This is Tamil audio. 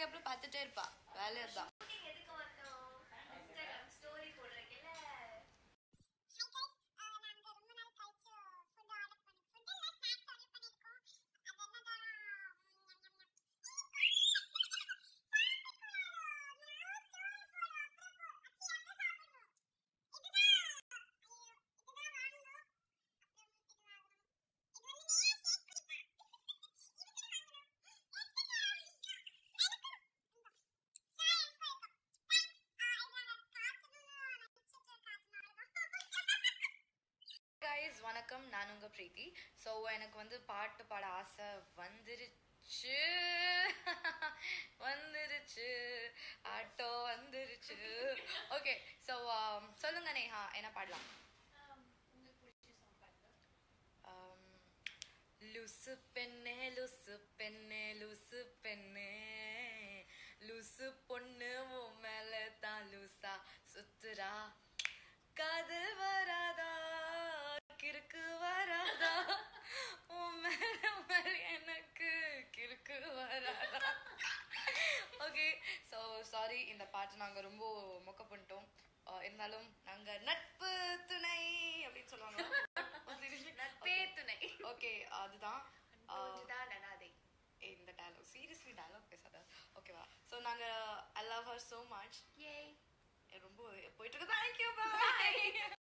கேப்ல பார்த்துட்டே இருப்பா வேலை தான் Shooting எதுக்கு வந்தோம்? Instagram story போடுறீங்கல்ல? கைஸ் வணக்கம் நான் உங்க பிரீத்தி ஸோ எனக்கு வந்து பாட்டு பாட ஆசை வந்துருச்சு வந்துருச்சு ஆட்டோ வந்துருச்சு ஓகே ஸோ சொல்லுங்க நேஹா என்ன பாடலாம் Um, லூசு பெண்ணே லூசு பெண்ணே லூசு பெண்ணே லூசு பொண்ணு உன் மேல தான் லூசா சுத்துறா காதல் வராதா கிறுக்கு வராதா உன் மேல மேல எனக்கு கிறுக்கு வராதா ஓகே ஸோ சாரி இந்த பாட்டு நாங்கள் ரொம்ப மொக்க பண்ணிட்டோம் அஹ் இருந்தாலும் நாங்கள் நட்பு துணை அப்படின்னு சொல்லுவாங்க நட்பே துணை. ஓகே அதுதான் அஹ், ஒன்றுதான் அனாதை. ஏய், இந்த டயலாக் சீரியஸ்லி டயலாக் பேசாத ஓகேவா ஸோ நாங்கள் I love her so much Yay. ரொம்ப போயிட்டு இருக்கு தேங்க்யூ பாய்